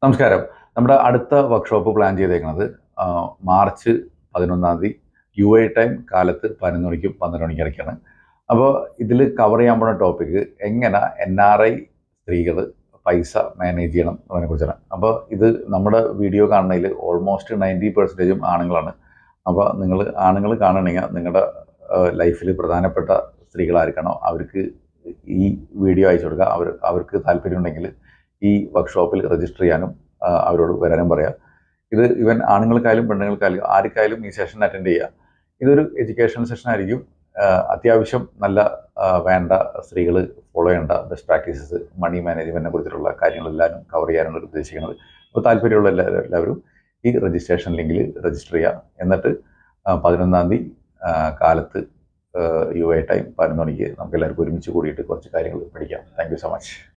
നമസ്കാരം നമ്മുടെ അടുത്ത വർക്ക്ഷോപ്പ് പ്ലാൻ ചെയ്തേക്കുന്നത് ആ, മാർച്ച് പതിനൊന്നാം തീയതി യു ഐ ടൈം കാലത്ത് പതിനൊന്ന് മണിക്കും പന്ത്രണ്ട് മണിക്കും ഇടയ്ക്കാണ് അപ്പോൾ ഇതിൽ കവർ ചെയ്യാൻ പോണ ടോപ്പിക്ക് എങ്ങനെ എൻ ആർ ഐ സ്ത്രീകൾ പൈസ മാനേജ് ചെയ്യണം എന്നതിനെ കുറിച്ചാണ് അപ്പോൾ ഇത് നമ്മുടെ വീഡിയോ കാണുന്നതിൽ ഓൾമോസ്റ്റ് നയൻറ്റി പെർസെൻറ്റേജും ആണുങ്ങളാണ് അപ്പോൾ നിങ്ങൾ ആണുങ്ങൾ കാണണമെങ്കിൽ നിങ്ങളുടെ ലൈഫിൽ പ്രധാനപ്പെട്ട സ്ത്രീകളായിരിക്കണോ അവർക്ക് ഈ വീഡിയോ അയച്ചു കൊടുക്കുക അവർ അവർക്ക് താല്പര്യമുണ്ടെങ്കിൽ ഈ വർക്ക്ഷോപ്പിൽ രജിസ്റ്റർ ചെയ്യാനും ആ, അവരോട് വരാനും പറയാം ഇത് ഇവൻ ആണുങ്ങൾക്കായാലും പെണ്ണുങ്ങൾക്കായാലും ആർക്കായാലും ഈ സെഷൻ അറ്റൻഡ് ചെയ്യുക ഇതൊരു എഡ്യൂക്കേഷണൽ സെഷൻ ആയിരിക്കും ആ, അത്യാവശ്യം നല്ല ആ, വേണ്ട സ്ത്രീകൾ ഫോളോ ചെയ്യേണ്ട ബെസ്റ്റ് പ്രാക്ടീസസ് മണി മാനേജ്മെൻറ്റിനെ കുറിച്ചിട്ടുള്ള കാര്യങ്ങളെല്ലാവരും കവർ ചെയ്യാനാണ് ഉദ്ദേശിക്കുന്നത് അപ്പോൾ താല്പര്യമുള്ള എല്ലാവരും എല്ലാവരും ഈ രജിസ്ട്രേഷൻ ലിങ്കിൽ രജിസ്റ്റർ ചെയ്യുക എന്നിട്ട് ആ, പതിനൊന്നാം തീയതി ആ, കാലത്ത് യു ഐ ടൈം പതിനൊന്ന് മണിക്ക് നമുക്ക് എല്ലാവർക്കും ഒരുമിച്ച് കൂടിയിട്ട് കുറച്ച് കാര്യങ്ങൾ പഠിക്കാം താങ്ക് യു സോ മച്ച്